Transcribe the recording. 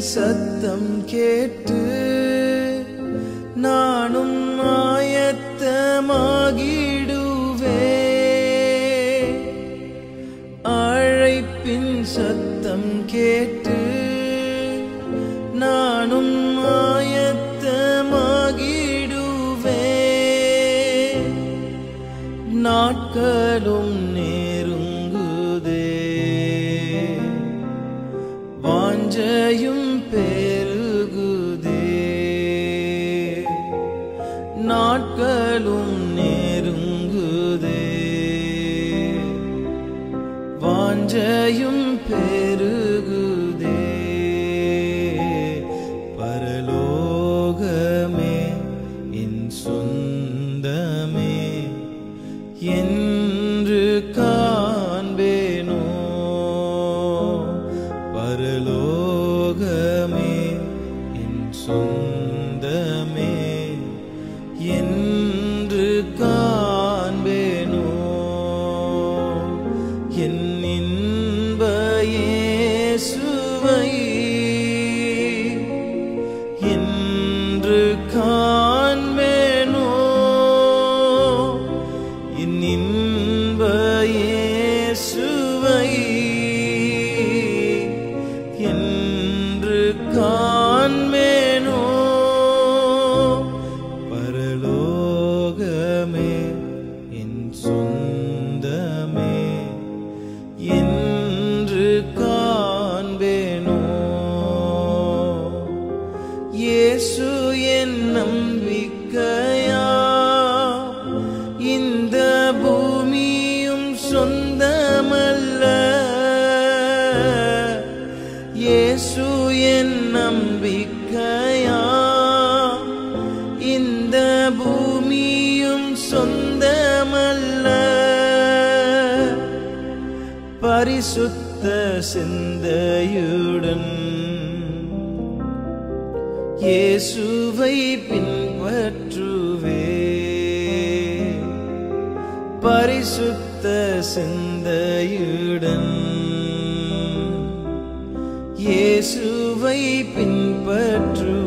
சத்தம் கேட்டு நானும் ஆயத்தமாகிடுவே அழைப்பின் சத்தம் கேட்டு நானும் ஆயத்தமாகிடுவே நாட்களும் நெருங்குதே வாஞ்சையும் பெருகுதே நாட்களும் நெருங்குதே வாஞ்சையும் பெருகுதே பரலோகமே என் சொந்தமே என்று காண்பேனோ பரலோகமே என் சொந்தமே என்று காண்பேனோ என் இன்ப இயேசுவை என்று காண்பேனோ என் இன்ப இயேசுவை என்று காண்பேனோ பரலோகமே என் சொந்தமே என்று காண்பேனோ இயேசு என் நம்பிக்கையா இந்த பூமியும் சொந்தமல்ல இயேசு என் நம்பிக்கையா இந்த பூமியும் சொந்தமல்ல பரிசுத்த சிந்தையுடன் இயேசுவை பின்பற்றுவே பரிசுத்த சிந்தையுடன் இயேசுவை பின்பற்றுவே